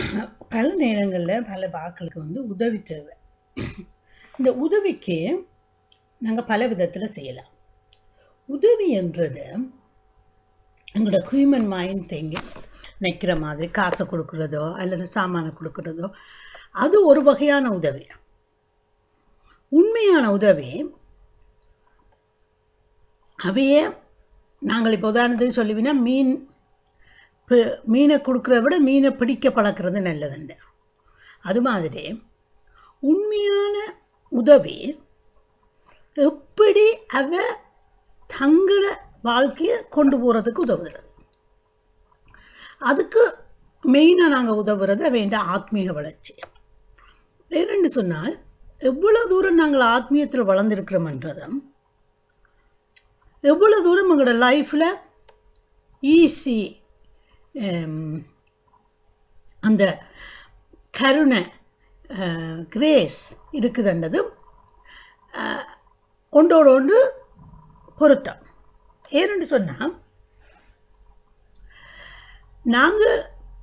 பல நேரங்களில் பல வாக்களுக்கு வந்து உதவி தேவை இந்த உதவிக்கு நாங்கள் பல விதத்தில் செய்யலாம் உதவி என்றது எங்களோட ஹியூமன் மைண்ட் தேங்கி நிற்கிற மாதிரி காசை கொடுக்குறதோ அல்லது சாமானை கொடுக்குறதோ அது ஒரு வகையான உதவி உண்மையான உதவி அவையே நாங்கள் இப்போ உதாரணத்துக்கு சொல்லுவீங்கன்னா மீன் பி- மீனை கொடுக்குறத விட மீனை பிடிக்க பழக்கிறது நல்லதுண்டு அது மாதிரி உண்மையான உதவி எப்படி அவ தங்களை வாழ்க்கையை கொண்டு போகிறதுக்கு உதவுகிறது அதுக்கு மெயினாக நாங்கள் உதவுறது வேண்ட ஆத்மீக வளர்ச்சி ஏனென்று சொன்னால் எவ்வளவு தூரம் நாங்கள் ஆத்மீயத்தில் வளர்ந்துருக்கிறோம்ன்றதும் எவ்வளவு தூரம் எங்களோட லைஃப்பில் ஈஸி அந்த கருணை கிரேஸ் இருக்குதுன்றதும் அஹ், ஒன்றோடு ஒன்று பொருத்தம் ஏன்னு சொன்னால் நாங்கள்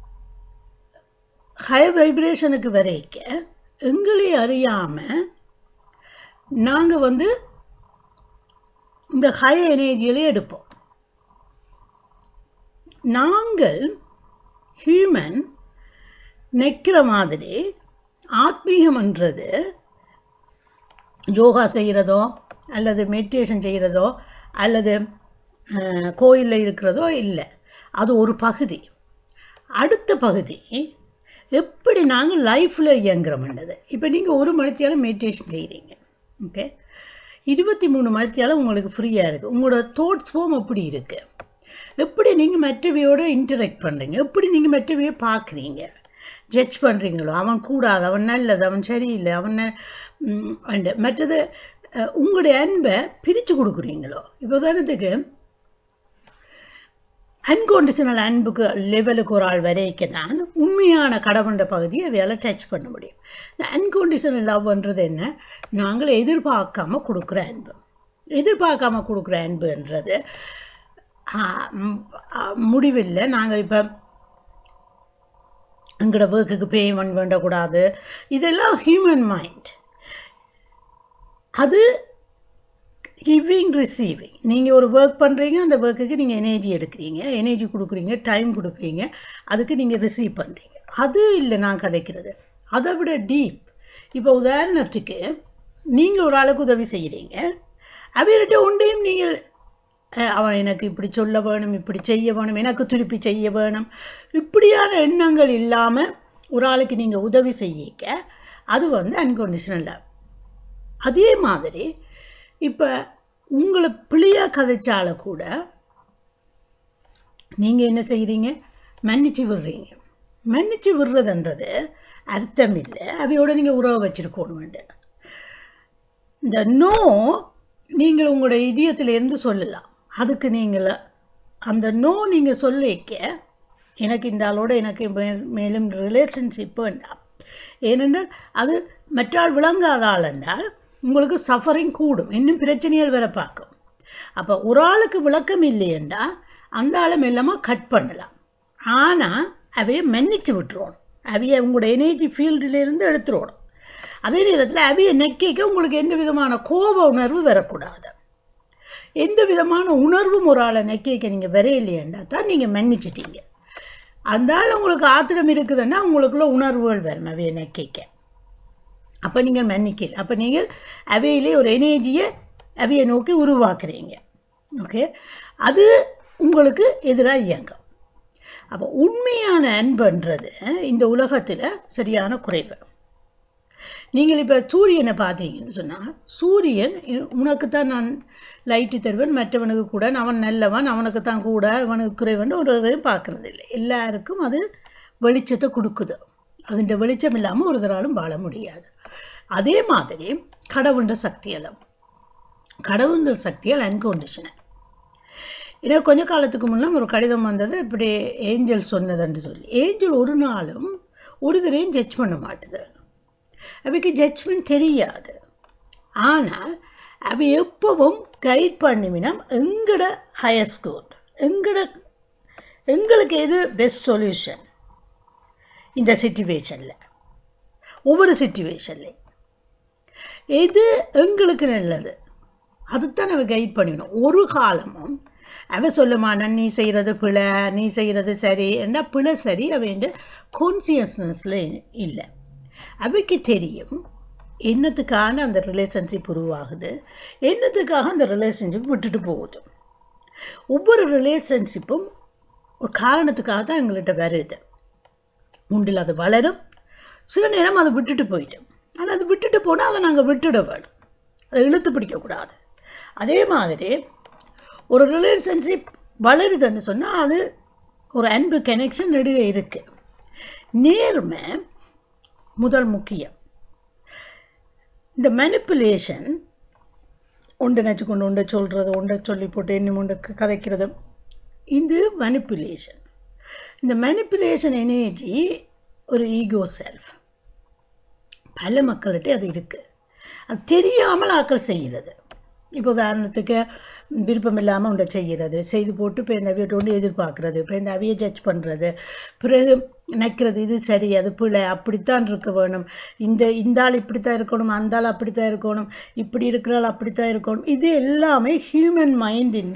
ஹை வைப்ரேஷனுக்கு வரைக்க எங்களை அறியாமல் நாங்கள் வந்து இந்த ஹை எனர்ஜியிலே எடுப்போம் நாங்கள் ஹியூமன் நிற்கிற மாதிரி ஆத்மீகம்ன்றது யோகா செய்கிறதோ அல்லது மெடிடேஷன் செய்கிறதோ அல்லது கோயிலில் இருக்கிறதோ இல்லை அது ஒரு பகுதி அடுத்த பகுதி எப்படி நாங்கள் லைஃப்பில் இயங்குறோம்ன்றது இப்போ நீங்கள் ஒரு மணித்தியாலும் மெடிடேஷன் செய்கிறீங்க ஓகே இருபத்தி மூணு மணித்தியாலும் உங்களுக்கு ஃப்ரீயாக இருக்குது உங்களோட தாட்ஸ் ஃபார்ம் எப்படி இருக்குது எப்படி நீங்கள் மற்றவையோட இன்டராக்ட் பண்ணுறீங்க எப்படி நீங்கள் மற்றவையை பார்க்குறீங்க ஜட்ஜ் பண்ணுறீங்களோ அவன் கூடாது அவன் நல்லது அவன் சரியில்லை அவன் ந- ம், and மற்றது அஹ், உங்களுடைய அன்பை பிரித்து கொடுக்குறீங்களோ இப்போ உதாரணத்துக்கு அன்கண்டிஷனல் அன்புக்கு லெவலுக்கு ஒரு ஆள் வரைக்க தான் உண்மையான கடவுண்ட பகுதியை வேலை டச் பண்ண முடியும் இந்த அன்கண்டிஷனல் லவ்ன்றது என்ன நாங்கள் எதிர்பார்க்காம கொடுக்குற அன்பு எதிர்பார்க்காம கொடுக்குற அன்புன்றது ஆஹ், ம், ஆஹ், முடிவில்லை நாங்கள் இப்போ எங்களோட ஒர்க்குக்கு பேமெண்ட் வேண்டக்கூடாது இதெல்லாம் ஹியூமன் மைண்ட் அது கிவிங் ரிசீவிங் நீங்கள் ஒரு ஒர்க் பண்ணுறீங்க அந்த ஒர்க்குக்கு நீங்கள் எனர்ஜி எடுக்கிறீங்க எனர்ஜி கொடுக்குறீங்க டைம் கொடுக்குறீங்க அதுக்கு நீங்கள் ரிசீவ் பண்ணுறீங்க அது இல்லை நான் கதைக்கிறது அதை விட டீப் இப்போ உதாரணத்துக்கு நீங்கள் ஒரு ஆளுக்கு உதவி செய்கிறீங்க அவர்கிட்ட ஒன்றையும் நீங்கள் அஹ், அவன் எனக்கு இப்படி சொல்ல வேணும் இப்படி செய்ய வேணும் எனக்கு திருப்பி செய்ய வேணும் இப்படியான எண்ணங்கள் இல்லாமல் ஒரு ஆளுக்கு நீங்கள் உதவி செய்யிக்க அது வந்து அன்கண்டிஷனல் லவ் அதே மாதிரி இப்போ உங்களை பிள்ளையாக கதைச்சால கூட நீங்கள் என்ன செய்கிறீங்க மன்னிச்சு விடுறீங்க மன்னிச்சு விடுறதுன்றது அர்த்தம் இல்லை அவையோட நீங்கள் உறவை வச்சிருக்கணும் இந்த நோ நீங்கள் உங்களோட இதயத்திலேருந்து சொல்லலாம் அதுக்கு நீங்கள் அந்த நோ நீங்கள் சொல்லிக்க எனக்கு இந்த ஆளோட எனக்கு மே- மேலும் ரிலேஷன்ஷிப் வேண்டாம் ஏனென்றால் அது மற்றால் விளங்காத ஆள் என்றால் உங்களுக்கு சஃபரிங் கூடும் இன்னும் பிரச்சனைகள் வர பார்க்கும் அப்போ ஒரு ஆளுக்கு விளக்கம் இல்லையென்றா அந்த ஆளை மெல்லமாக கட் பண்ணலாம் ஆனால் அவைய மன்னிச்சு விட்டுருவோம் அவைய உங்களோட எனர்ஜி ஃபீல்டிலேருந்து எடுத்துருவோம் அதே நேரத்தில் அவைய நெக்கிக்க உங்களுக்கு எந்த விதமான கோப உணர்வு வரக்கூடாது எந்த விதமான உணர்வும் ஒரு ஆளை நெக்கிக்க நீங்கள் வரையில்லையேண்டா தான் நீங்கள் மன்னிச்சிட்டீங்க அந்த ஆள் உங்களுக்கு ஆத்திரம் இருக்குதுன்னா உங்களுக்குள்ள உணர்வுகள் வரும் அவைய நெக்கிக்க அப்போ நீங்கள் மன்னிக்கல அப்போ நீங்கள் அவையிலே ஒரு எனர்ஜியை அவையை நோக்கி உருவாக்குறீங்க ஓகே அது உங்களுக்கு எதிராக இயங்கும் அப்போ உண்மையான அன்புன்றது இந்த உலகத்தில் சரியான குறைவு நீங்கள் இப்போ சூரியனை பார்த்தீங்கன்னு சொன்னால் சூரியன் உனக்கு தான் நான் லைட்டு தருவேன் மற்றவனுக்கு கூட அவன் நல்லவன் அவனுக்கு தான் கூட அவனுக்கு குறைவன் ஒரு தடவையும் பார்க்கறது இல்லை எல்லாருக்கும் அது வெளிச்சத்தை கொடுக்குது அதுன்ற வெளிச்சம் இல்லாமல் ஒரு தராலும் வாழ முடியாது அதே மாதிரி கடவுண்ட சக்தியெல்லாம் கடவுண்ட சக்தியால் அன்கண்டிஷனல் எனக்கு கொஞ்ச காலத்துக்கு முன்னே ஒரு கடிதம் வந்தது இப்படி ஏஞ்சல் சொன்னதுன்னு சொல்லி ஏஞ்சல் ஒரு நாளும் ஒரு தரையும் ஜட்ஜ் பண்ண மாட்டுது அவைக்கு ஜட்ஜ்மெண்ட் தெரியாது ஆனால் அவ எப்பவும் கைட் பண்ணிவினம் எங்கட ஹையர் ஸ்கூல் எங்கட எங்களுக்கு எது பெஸ்ட் சொல்யூஷன் இந்த சுச்சுவேஷனில் ஒவ்வொரு சுச்சுவேஷன்லையும் எது எங்களுக்கு நல்லது அதுதான் அவ கைட் பண்ணிடணும் ஒரு காலமும் அவ சொல்லுமான நீ செய்கிறது பிழை நீ செய்கிறது சரி என்ன பிழை சரி அவன் கான்சியஸ்னஸில் இல்லை அவைக்கு தெரியும் என்னத்துக்கான அந்த ரிலேஷன்ஷிப் உருவாகுது என்னத்துக்காக அந்த ரிலேஷன்ஷிப் விட்டுட்டு போகுது ஒவ்வொரு ரிலேஷன்ஷிப்பும் ஒரு காரணத்துக்காக தான் எங்கள்கிட்ட வருது உண்டில் அது வளரும் சில நேரம் அதை விட்டுட்டு போயிட்டோம் ஆனால் அது விட்டுட்டு போனால் அதை நாங்கள் விட்டுட வேணும் அதை இழுத்து பிடிக்கக்கூடாது அதே மாதிரி ஒரு ரிலேஷன்ஷிப் வளருதுன்னு சொன்னால் அது ஒரு அன்பு கனெக்ஷன் நடுக இருக்கு நேர்மை முதல் முக்கியம் இந்த மெனிப்புலேஷன் உண்டை நினச்சி கொண்டு உண்டை சொல்கிறது உண்டை சொல்லி போட்டு இன்னும் உண்டை கதைக்கிறது இது மெனிப்புலேஷன் இந்த மெனிப்புலேஷன் எனர்ஜி ஒரு ஈகோ செல்ஃப் பல மக்கள்கிட்ட அது இருக்குது அது தெரியாமல் ஆக்கள் செய்கிறது இப்போ உதாரணத்துக்கு விருப்பம் இல்லாமல் உண்டை செய்கிறது செய்து போட்டு இப்போ இந்த அவியிட்ட ஒன்று எதிர்பார்க்குறது இப்போ இந்த அவியை ஜட்ஜ் பண்ணுறது பிறகு நினைக்கிறது இது சரி அது பிள்ளை அப்படித்தான் இருக்க வேணும் இந்த இந்த ஆள் இப்படித்தான் இருக்கணும் அந்த ஆள் அப்படித்தான் இருக்கணும் இப்படி இருக்கிறாள் அப்படித்தான் இருக்கணும் இது எல்லாமே ஹியூமன் மைண்டின்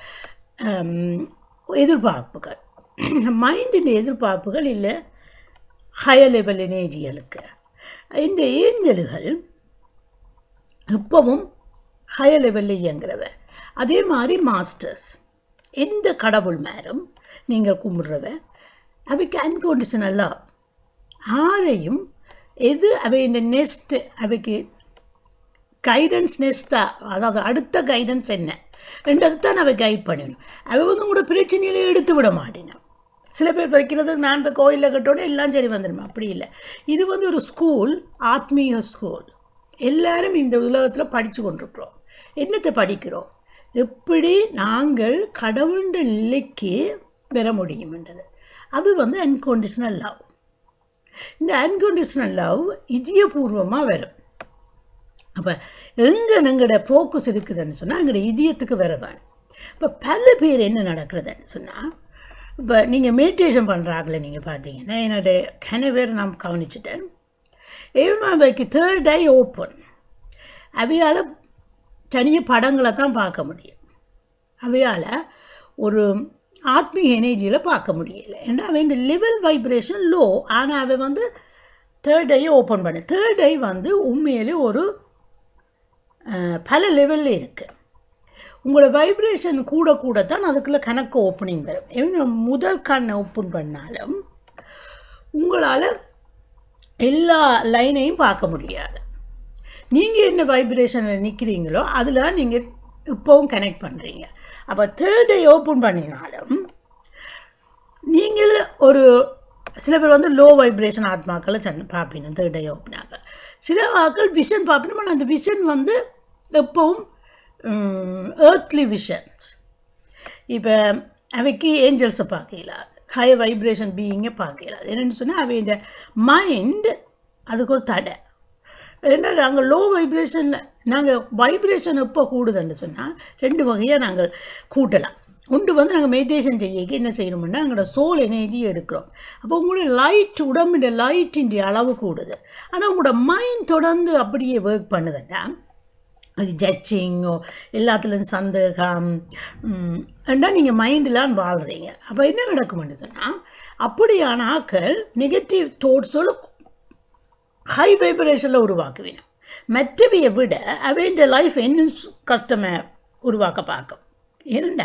எதிர்பார்ப்புகள் மைண்டின் எதிர்பார்ப்புகள் இல்லை ஹையர் லெவல் எனர்ஜிகளுக்கு இந்த ஏஞ்சல்கள் இப்பவும் ஹையர் லெவலில் இயங்குறவ அதே மாதிரி மாஸ்டர்ஸ் எந்த கடவுள் மேலும் நீங்கள் கும்பிடுறவ அவைக்கு அன்கண்டிஷனலாக யாரையும் எது அவை இந்த நெஸ்ட் அவைக்கு கைடன்ஸ் நெஸ்டா அதாவது அடுத்த கைடன்ஸ் என்ன ரெண்டது தான் அவை கைட் பண்ணணும் அவை வந்து உங்களோட பிரச்சனையில எடுத்து விட மாட்டேனும் சில பேர் வைக்கிறது நான் இப்போ கோயிலில் கட்டோட எல்லாம் சரி வந்துடும் அப்படி இல்லை இது வந்து ஒரு ஸ்கூல் ஆத்மீக ஸ்கூல் எல்லாரும் இந்த உலகத்தில் படித்து கொண்டிருக்கிறோம் என்னத்தை படிக்கிறோம் எப்படி நாங்கள் கடவுண்ட நிலைக்கு பெற முடியும்ன்றது அது வந்து அன்கண்டிஷனல் லவ் இந்த அன்கண்டிஷனல் லவ் இதயபூர்வமாக வரும் அப்போ எங்கே எங்களோட ஃபோக்கஸ் இருக்குதுன்னு சொன்னால் எங்களோட இதயத்துக்கு வர வேணும் இப்போ பல பேர் என்ன நடக்கிறதுன்னு சொன்னால் இப்போ நீங்கள் மெடிடேஷன் பண்ணுறாங்களே நீங்கள் பார்த்தீங்கன்னா என்னோட கனவேர் நான் கவனிச்சிட்டேன் even வைக்கு தேர்ட் ஐ ஓப்பன் அவையால் தனியாக படங்களை தான் பார்க்க முடியும் அவையால் ஒரு ஆத்மீக எனர்ஜியில் பார்க்க முடியல ஏன்னா அவன் லெவல் வைப்ரேஷன் லோ ஆனால் அவன் வந்து தேர்ட் ஐயை ஓப்பன் பண்ண தேர்ட் ஐ வந்து உண்மையிலே ஒரு பல லெவலில் இருக்குது உங்களோட வைப்ரேஷன் கூட கூட தான் அதுக்குள்ளே கணக்கு ஓப்பனிங் வரும் even முதல் கண்ணை ஓப்பன் பண்ணாலும் உங்களால் எல்லா லைனையும் பார்க்க முடியாது நீங்கள் என்ன வைப்ரேஷனில் நிற்கிறீங்களோ அதில் நீங்கள் இப்போவும் கனெக்ட் பண்ணுறீங்க அப்போ தேர்டை ஓப்பன் பண்ணினாலும் நீங்கள் ஒரு சில பேர் வந்து லோ வைப்ரேஷன் ஆத்மாக்களை சன் பார்ப்பீங்க தேர்ட் ஐ ஓப்பனாக சில ஆக்கள் விஷன் பார்ப்பீங்க ஆனால் அந்த விஷன் வந்து எப்பவும் ஏர்த்லி விஷன்ஸ் இப்போ அவைக்கு ஏஞ்சல்ஸை பார்க்கல ஹை வைப்ரேஷன் பீயிங்கை பார்க்கல என்னென்னு சொன்னால் அவையோட மைண்ட் அதுக்கு ஒரு தடை ஏன்னா நாங்கள் லோ வைப்ரேஷனில் நாங்கள் வைப்ரேஷன் எப்போ கூடுதுன்னு சொன்னால் ரெண்டு வகையாக நாங்கள் கூட்டலாம் ஒன்று வந்து நாங்கள் மெடிடேஷன் செய்ய என்ன செய்யணும்னா எங்களோட சோல் எனர்ஜி எடுக்கிறோம் அப்போ உங்களோட லைட் உடம்புட லைட்டின் அளவு கூடுது ஆனால் உங்களோட மைண்ட் தொடர்ந்து அப்படியே ஒர்க் பண்ணுதுண்டா அது ஜட்ஜிங்கோ எல்லாத்துலேயும் சந்தேகம் ரெண்டா நீங்கள் மைண்டிலாம் வாழ்கிறீங்க அப்போ என்ன நடக்கும்னு சொன்னால் அப்படியான ஆக்கள் நெகட்டிவ் தோட்ஸோட ஹை வைப்ரேஷனில் உருவாக்குவேன் மற்றவையை விட அவன் லைஃப் இன்னும் கஷ்டமை உருவாக்க பார்க்கும் ஏனண்டா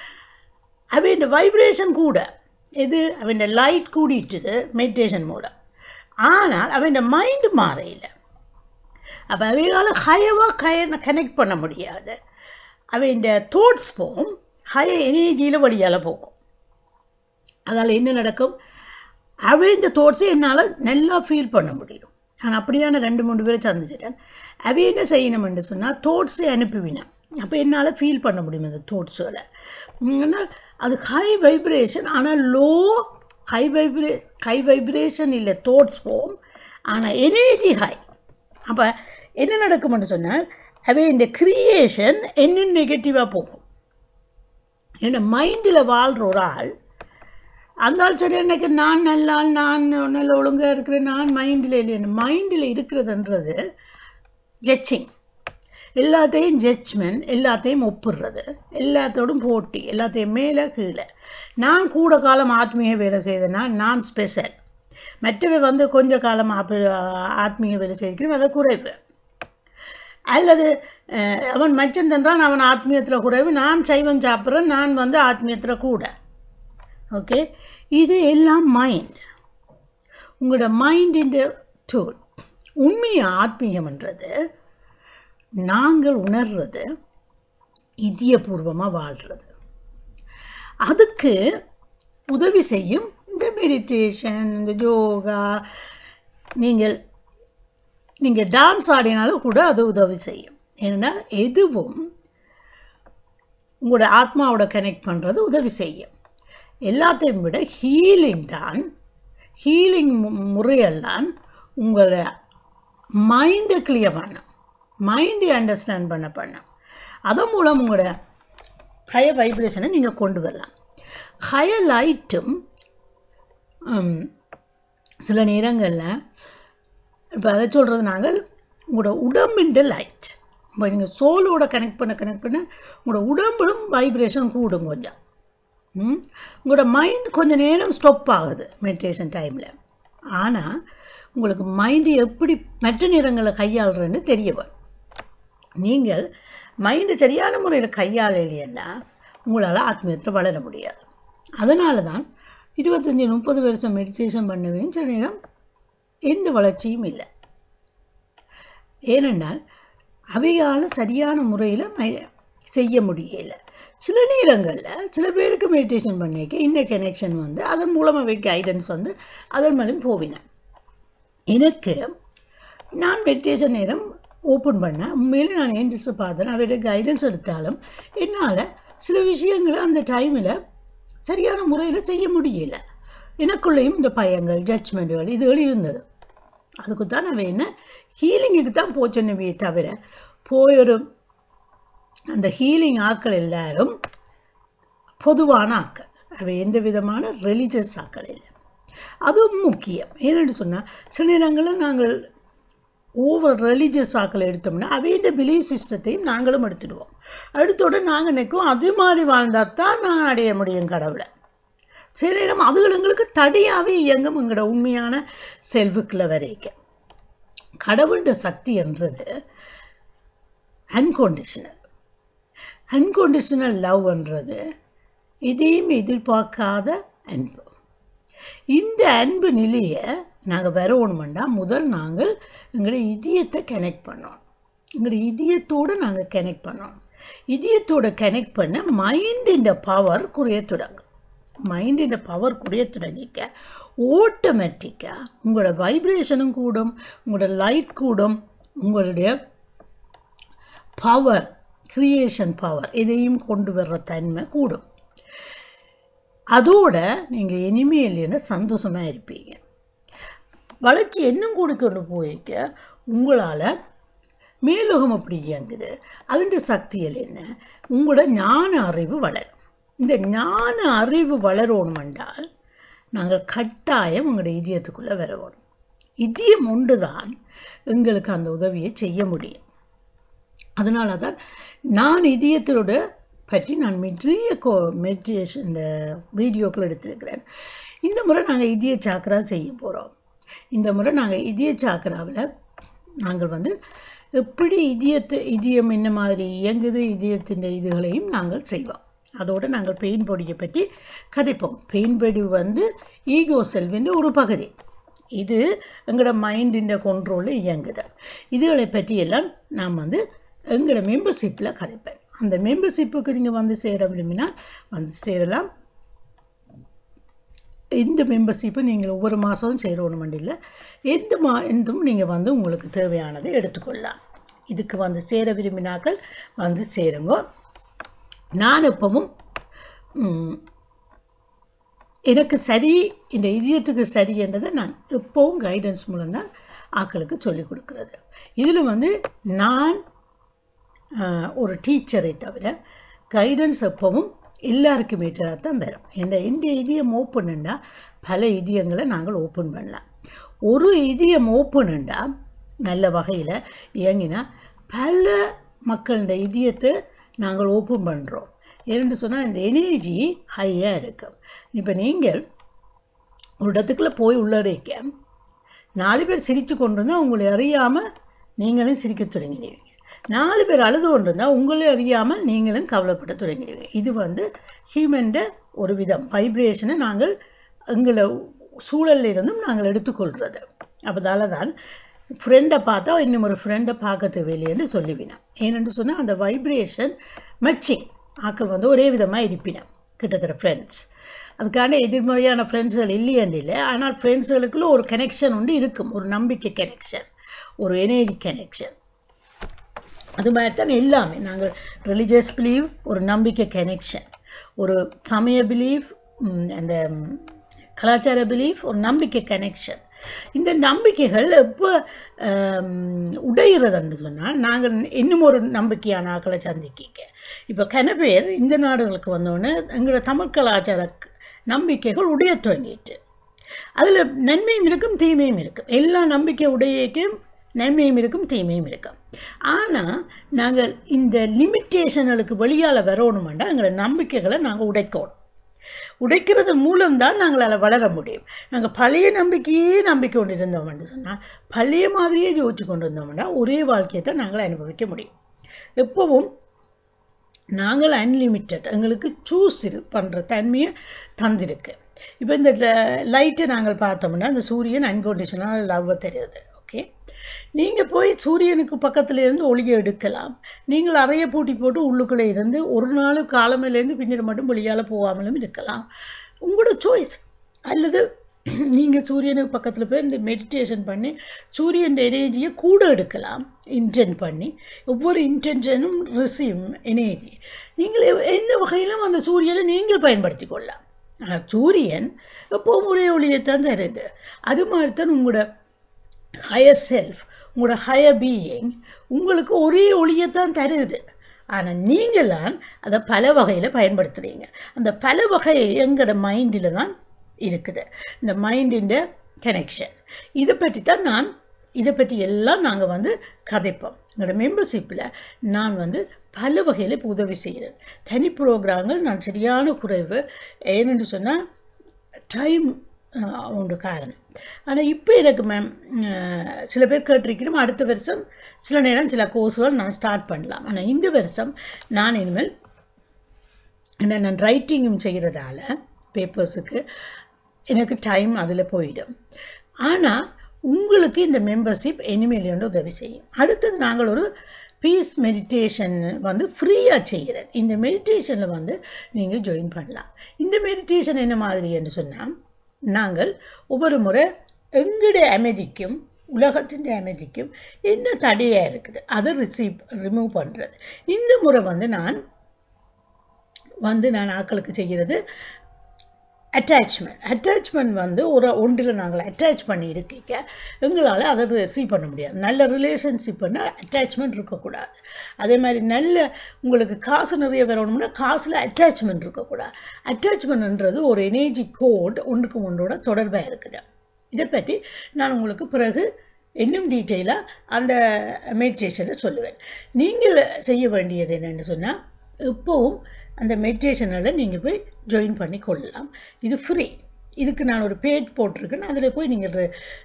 அவன் வைப்ரேஷன் கூட இது அவன் லைட் கூடிட்டுது மெடிடேஷன் மூட ஆனால் அவன் மைண்டு மாறையில் அப்போ அவையால் ஹையவாக கய கனெக்ட் பண்ண முடியாது அவன் தோட்ஸ் போகும் ஹை எனர்ஜியில் வழியால் போகும் அதால் என்ன நடக்கும் அவன் தோட்ஸை என்னால் நல்லா ஃபீல் பண்ண முடியும் நான் அப்படியான ரெண்டு மூணு பேரை சந்திச்சிட்டேன் அவை என்ன செய்யணும்னு சொன்னால் தோட்ஸை அனுப்புவினேன் அப்போ என்னால் ஃபீல் பண்ண முடியும் அந்த தோட்ஸோட அது ஹை வைப்ரேஷன் ஆனால் low high vibration high vibration இல்லை தோட்ஸ் போகும் ஆனால் எனர்ஜி ஹை அப்போ என்ன நடக்கும்னு சொன்னால் அவை இந்த கிரியேஷன் என்ன நெகட்டிவாக போகும் ஏன்னா மைண்டில் வாழ்கிற ஒரு ஆள் அந்த ஆள் சரி எனக்கு நான் நல்லா நான் நல்ல ஒழுங்கா இருக்கிறேன் நான் மைண்டில் இல்லைன்னு மைண்டில் இருக்கிறதுன்றது ஜட்ஜிங் எல்லாத்தையும் ஜட்ஜ்மெண்ட் எல்லாத்தையும் ஒப்பிடுறது எல்லாத்தோடும் போட்டி எல்லாத்தையும் மேலே கீழே நான் கூட காலம் ஆத்மீக வேலை செய்தேன்னா நான் ஸ்பெஷல் மற்றவை வந்து கொஞ்ச காலம் ஆத்மீக வேலை செய்திருக்கிறேன் அவன் குறைவு அல்லது அவன் மச்சம் தன்றான் அவன் ஆத்மீயத்தில் குறைவு நான் சைவம் சாப்பிட்றேன் நான் வந்து ஆத்மீயத்தில் கூட ஓகே இது எல்லாம் மைண்ட் உங்களோட மைண்டின் டூல் உண்மைய ஆத்மீயம்ன்றது நாங்கள் உணர்றது இதயபூர்வமாக வாழ்கிறது அதுக்கு உதவி செய்யும் இந்த மெடிடேஷன் இந்த யோகா நீங்கள் நீங்கள் டான்ஸ் ஆடினாலும் கூட அது உதவி செய்யும் ஏன்னா எதுவும் உங்களோட ஆத்மாவோட கனெக்ட் பண்ணுறது உதவி செய்யும் எல்லாத்தையும் விட ஹீலிங் தான் ஹீலிங் முறையெல்லாம் உங்களை மைண்டை கிளியர் பண்ணும் மைண்டை அண்டர்ஸ்டாண்ட் பண்ண பண்ணும் அதன் மூலம் உங்களோட ஹையர் வைப்ரேஷனை நீங்கள் கொண்டு வரலாம் ஹையர் லைட்டும் சில நேரங்களில் இப்போ அதை சொல்கிறது நாங்கள் உங்களோட உடம்பின் லைட் இப்போ நீங்கள் சோலோட கனெக்ட் பண்ண கனெக்ட் பண்ண உங்களோட உடம்பும் வைப்ரேஷன் கூடும் கொஞ்சம் உங்களோட மைண்ட் கொஞ்சம் நேரம் ஸ்டாப் ஆகுது மெடிடேஷன் டைமில் ஆனால் உங்களுக்கு மைண்டு எப்படி மற்ற நேரங்களை கையாளுறேன்னு தெரிய வரும் நீங்கள் மைண்டு சரியான முறையில் கையாளலைன்னா உங்களால் ஆத்மீயத்தில் வளர முடியாது அதனால தான் இருபத்தஞ்சி முப்பது வருஷம் மெடிடேஷன் பண்ணுவேன் சில நேரம் எந்த வளர்ச்சியும் இல்லை ஏனென்றால் அவையால் சரியான முறையில் செய்ய முடியல சில நேரங்களில் சில பேருக்கு மெடிடேஷன் பண்ணிக்க இந்த கனெக்ஷன் வந்து அதன் மூலமாக கைடன்ஸ் வந்து அதன் மூலம் போவினேன் எனக்கு நான் மெடிடேஷன் நேரம் ஓப்பன் பண்ணேன் உண்மையிலே நான் ஏஞ்சல்ஸை பார்த்தேன் அவருடைய கைடன்ஸ் எடுத்தாலும் என்னால் சில விஷயங்களை அந்த டைமில் சரியான முறையில் செய்ய முடியல எனக்குள்ளேயும் இந்த பயங்கள் ஜட்ஜ்மெண்ட்டுகள் இதுகள் இருந்தது அதுக்கு தான் அவன் என்ன ஹீலிங்குக்கு தான் போச்சுன்னவே தவிர போய் ஒரு அந்த ஹீலிங் ஆக்கள் எல்லாரும் பொதுவான ஆக்கள் அவை எந்த விதமான ரிலீஜியஸ் ஆக்கள் இல்லை அதுவும் முக்கியம் ஏன்னு சொன்னால் சில நேரங்களில் நாங்கள் ஓவர் ரிலீஜியஸ் ஆக்களை எடுத்தோம்னா அவையின் பிலீஃப் சிஸ்டத்தையும் நாங்களும் எடுத்துடுவோம் அடுத்தோட நாங்கள் நிற்கும் அது மாதிரி வாழ்ந்தால் தான் நான் அடைய முடியும் கடவுளை சில நேரம் அதுகள் எங்களுக்கு தடையாகவே இயங்கும் எங்களோட உண்மையான செல்வுக்குள்ள வரைக்கும் கடவுள்கிட்ட சக்தி என்றது அன்கண்டிஷனல் அன்கண்டிஷனல் லவ்ன்றது இதையும் எதிர்பார்க்காத அன்பு இந்த அன்பு நிலையை நாங்கள் வரணுமெண்டா முதல் நாங்கள் எங்களோட இதயத்தை கனெக்ட் பண்ணோம் எங்களோட இதயத்தோடு நாங்கள் கனெக்ட் பண்ணோம் இதயத்தோட கனெக்ட் பண்ண மைண்டின் பவர் குறைய தொடங்கும் மைண்டின் பவர் குறைய தொடங்கிக்க ஆட்டோமேட்டிக்காக உங்களோட வைப்ரேஷனும் கூடும் உங்களோட லைட் கூடும் உங்களுடைய பவர் கிரியேஷன் பவர் இதையும் கொண்டு வர்ற தன்மை கூடும் அதோட நீங்கள் இனிமேல் சந்தோஷமாக இருப்பீங்க வளர்ச்சி இன்னும் கூட கொண்டு போய்க்க உங்களால் மேலோகம் அப்படி இயங்குது அதன் சக்திகள் என்ன உங்களோட ஞான அறிவு வளரும் இந்த ஞான அறிவு வளரணும் என்றால் நாங்கள் கட்டாயம் உங்களோட இதயத்துக்குள்ளே வரணும் இதயம் ஒன்று தான் எங்களுக்கு அந்த உதவியை செய்ய முடியும் அதனால தான் நான் இதயத்தோட பற்றி நான் நிறைய கோ மெடிடேஷன் இந்த வீடியோக்கள் எடுத்திருக்கிறேன் இந்த முறை நாங்கள் இதய சாக்கரா செய்ய போகிறோம் இந்த முறை நாங்கள் இதய சாக்கராவில் நாங்கள் வந்து எப்படி இதயத்து இதயம் என்ன மாதிரி இயங்குது இதயத்தின் இதுகளையும் நாங்கள் செய்வோம் அதோடு நாங்கள் பெயின் பொடியை பற்றி கதைப்போம் பெயின் பொடி வந்து ஈகோ செல்வின் ஒரு பகுதி இது எங்களோட மைண்டின் கொண்ட்ரோலில் இயங்குது இதுகளை பற்றியெல்லாம் நான் வந்து எங்களோட மெம்பர்ஷிப்பில் கதைப்பேன் அந்த மெம்பர்ஷிப்புக்கு நீங்கள் வந்து சேர விரும்பினால் வந்து சேரலாம் இந்த மெம்பர்ஷிப்பு நீங்கள் ஒவ்வொரு மாதமும் சேரணும் இல்லை எந்த மா எந்தும் நீங்கள் வந்து உங்களுக்கு தேவையானதை எடுத்துக்கொள்ளலாம் இதுக்கு வந்து சேர விரும்பினாக்கள் வந்து சேருங்க நான் எப்பவும் எனக்கு சரி இந்த இதயத்துக்கு சரி என்றதை நான் எப்பவும் கைடன்ஸ் மூலம்தான் ஆக்களுக்கு சொல்லிக் கொடுக்கறது இதில் வந்து நான் ஒரு டீச்சரை தவிர கைடன்ஸ் எப்பவும் எல்லாருக்குமே தான் வரும் இந்த இந்த இதயம் ஓப்பனுண்டா பல இதயங்களை நாங்கள் ஓப்பன் பண்ணலாம் ஒரு இதயம் ஓப்பனுண்டா நல்ல வகையில் இயங்கினா பல மக்களோட இதயத்தை நாங்கள் ஓப்பன் பண்ணுறோம் ஏன்னு சொன்னால் இந்த எனர்ஜி ஹையாக இருக்கும் இப்போ நீங்கள் ஒரு இடத்துக்குள்ளே போய் உள்ளடைக்க நாலு பேர் சிரித்து கொண்டு வந்தால் உங்களை அறியாமல் நீங்களும் சிரிக்க தொடங்கிடுவீங்க நாலு பேர் அழுது கொண்டு வந்தால் உங்களை அறியாமல் நீங்களும் கவலைப்பட தொடங்கிடுவீங்க இது வந்து ஹியூமன்ட ஒரு விதம் வைப்ரேஷனை நாங்கள் எங்களை சூழலில் இருந்தும் நாங்கள் எடுத்துக்கொள்கிறது அப்பதால தான் ஃப்ரெண்டை பார்த்தா இன்னும் ஒரு ஃப்ரெண்டை பார்க்க தேவையில்லைன்னு சொல்லிவினேன் ஏனென்று சொன்னால் அந்த வைப்ரேஷன் மச்சிங் ஆக்கள் வந்து ஒரே விதமாக இருப்பினோம் கிட்டத்தட்ட ஃப்ரெண்ட்ஸ் அதுக்கான எதிர்மறையான ஃப்ரெண்ட்ஸ்கள் இல்லையன்னு இல்லை ஆனால் ஃப்ரெண்ட்ஸ்களுக்குள்ள ஒரு கனெக்ஷன் உண்டு இருக்கும் ஒரு நம்பிக்கை கனெக்ஷன் ஒரு எனர்ஜி கனெக்ஷன் அது மாதிரி தான் எல்லாமே நாங்கள் ரிலிஜியஸ் பிலீவ் ஒரு நம்பிக்கை கனெக்ஷன் ஒரு சமய பிலீஃப் அந்த கலாச்சார பிலீஃப் ஒரு நம்பிக்கை கனெக்ஷன் இந்த நம்பிக்கைகள் எப்போ உடைகிறதுன்னு சொன்னால் நாங்கள் இன்னும் ஒரு நம்பிக்கையான ஆக்களை சந்திக்கிக்க இப்போ கன பேர் இந்த நாடுகளுக்கு வந்தோடனே எங்களோட தமிழ் கலாச்சார நம்பிக்கைகள் உடைய துவங்கிட்டு அதில் நன்மையும் இருக்கும் தீமையும் இருக்கும் எல்லா நம்பிக்கை உடையக்கும் நன்மையும் இருக்கும் தீமையும் இருக்கும் ஆனால் நாங்கள் இந்த லிமிட்டேஷன்களுக்கு வெளியால் வரணுமெண்டா எங்களை நம்பிக்கைகளை நாங்கள் உடைக்கணும் உடைக்கிறது மூலம்தான் நாங்கள் அதில் வளர முடியும் நாங்கள் பழைய நம்பிக்கையே நம்பிக்கை கொண்டு இருந்தோம்னு சொன்னால் பழைய மாதிரியே யோசிச்சு கொண்டு இருந்தோம்னா ஒரே வாழ்க்கையை தான் நாங்கள் அனுபவிக்க முடியும் எப்பவும் நாங்கள் அன்லிமிட்டட் எங்களுக்கு சூஸ் பண்ணுற தன்மையை தந்திருக்கு இப்போ இந்த லைட்டை நாங்கள் பார்த்தோம்னா இந்த சூரியன் அன்கண்டிஷனல் லவ்வை தெரியுது ஓகே நீங்கள் போய் சூரியனுக்கு பக்கத்தில் இருந்து ஒளியை எடுக்கலாம் நீங்கள் அறைய பூட்டி போட்டு உள்ளுக்குள்ளே இருந்து ஒரு நாள் காலமையிலேருந்து பின்னர் மட்டும் வெளியால் போகாமலும் இருக்கலாம் உங்களோட சாய்ஸ் அல்லது நீங்கள் சூரியனுக்கு பக்கத்தில் போய் இந்த மெடிடேஷன் பண்ணி சூரியன் எனர்ஜியை கூட எடுக்கலாம் இன்டென்ட் பண்ணி ஒவ்வொரு இன்டென்ஷனும் ரிசீவ் எனர்ஜி நீங்கள் எந்த வகையிலும் அந்த சூரியனை நீங்கள் பயன்படுத்தி கொள்ளலாம் ஆனால் சூரியன் எப்போவும் ஒரே ஒளியைத்தான் தருது அது மாதிரி தான் உங்களோட ஹையர் செல்ஃப் உங்களோட ஹையர் பீயிங் உங்களுக்கு ஒரே ஒளியைத்தான் தருது ஆனால் நீங்களாம் அதை பல வகையில் பயன்படுத்துகிறீங்க அந்த பல வகை எங்களோட மைண்டில் தான் இருக்குது இந்த மைண்டின் கனெக்ஷன் இதை பற்றி தான் நான் இதை பற்றி எல்லாம் நாங்கள் வந்து கதைப்போம் எங்களோட மெம்பர்ஷிப்பில் நான் வந்து பல வகையில் இப்போ உதவி செய்கிறேன் தனி ப்ரோக்ராம்கள் நான் சரியான குறைவு ஏன்னு சொன்னால் டைம் உண்டு காரணம் ஆனால் இப்போ எனக்கு மேம் சில பேர் கேட்டிருக்கணும் அடுத்த வருஷம் சில நேரம் சில கோர்ஸ்கள் நான் ஸ்டார்ட் பண்ணலாம் ஆனால் இந்த வருஷம் நான் இனிமேல் என்ன நான் ரைட்டிங்கும் செய்கிறதால பேப்பர்ஸுக்கு எனக்கு டைம் அதில் போயிடும் ஆனால் உங்களுக்கு இந்த மெம்பர்ஷிப் இனிமேல் உதவி செய்யும் அடுத்தது நாங்கள் ஒரு பீஸ் மெடிடேஷன் வந்து ஃப்ரீயாக செய்கிறேன் இந்த மெடிடேஷனில் வந்து நீங்கள் ஜாயின் பண்ணலாம் இந்த மெடிடேஷன் என்ன மாதிரி என்று சொன்னால் நாங்கள் ஒவ்வொரு முறை எங்களுடைய அமைதிக்கும் உலகத்தின் அமைதிக்கும் என்ன தடையாக இருக்குது அதை ரிசீவ் ரிமூவ் பண்ணுறது இந்த முறை வந்து நான் வந்து நான் ஆக்களுக்கு செய்கிறது அட்டாச்மெண்ட் அட்டாச்மெண்ட் வந்து ஒரு ஒன்றில் நாங்கள் அட்டாச் பண்ணி இருக்கீங்க எங்களால் அதை ரிசீவ் பண்ண முடியாது நல்ல ரிலேஷன்ஷிப் பண்ணால் அட்டாச்மெண்ட் இருக்கக்கூடாது அதே மாதிரி நல்ல உங்களுக்கு காசு நிறைய வரணும்னா காசில் அட்டாச்மெண்ட் இருக்கக்கூடாது அட்டாச்மெண்ட்ன்றது ஒரு எனர்ஜி கோட் ஒன்றுக்கு ஒன்றோட தொடர்பாக இருக்குது இதை பற்றி நான் உங்களுக்கு பிறகு இன்னும் டீட்டெயிலாக அந்த மெடிடேஷனை சொல்லுவேன் நீங்கள் செய்ய வேண்டியது என்னென்னு சொன்னால் எப்போவும் அந்த மெடிடேஷனில் நீங்கள் போய் ஜாயின் பண்ணி கொள்ளலாம் இது ஃப்ரீ இதுக்கு நான் ஒரு பேஜ் போட்டிருக்கேன் அதில் போய் நீங்கள்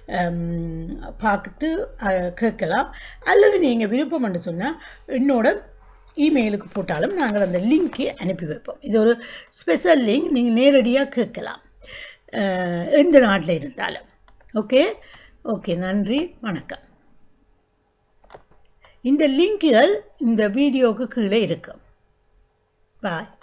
பார்த்து கேட்கலாம் அல்லது நீங்கள் விருப்பம்னு சொன்னால் என்னோட இமெயிலுக்கு போட்டாலும் நாங்கள் அந்த லிங்க்கை அனுப்பி வைப்போம் இது ஒரு ஸ்பெஷல் லிங்க் நீங்கள் நேரடியாக கேட்கலாம் எந்த நாட்டில் இருந்தாலும் ஓகே ஓகே நன்றி வணக்கம் இந்த லிங்குகள் இந்த வீடியோவுக்கு கீழே இருக்கும் பாய்